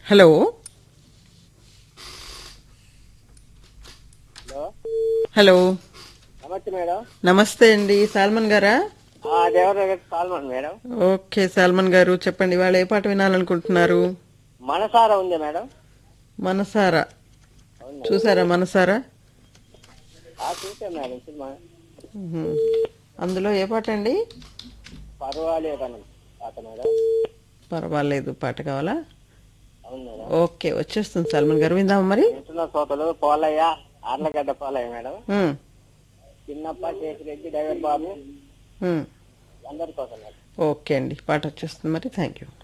Hello hello hello నమస్తే madam నమస్తే అండి సాల్మన్ గారా ఆ దేవరాజు సాల్మన్ మేడం ఓకే సాల్మన్ గారు చెప్పండి వాళ్ళు ఏ పాట వినాలనుకుంటున్నారు మనసారా ఉంది మేడం మనసారా అవును చూసారా మనసారా ఆ చూసాం మేడం సినిమా ఉహు. అందులో ఏ పాట అండి పర్వాలేదనం పాత మేడం పర్వాలేదు పాట కావాలా అవును మేడం ఓకే వచ్చేస్తుంది సల్మాన్ గారు విందామా మరి వింటున్న సోతలు పోలయ్య ఆర్లగడ్డ పోలయ్య మేడం ఉమ్, చిన్నప్ప శేషరెడ్డి డ్రైవర్ బాబు ఉమ్. అందరి కోసం మేడం ఓకే అండి పాట వచ్చేస్తుంది మరి థ్యాంక్ యూ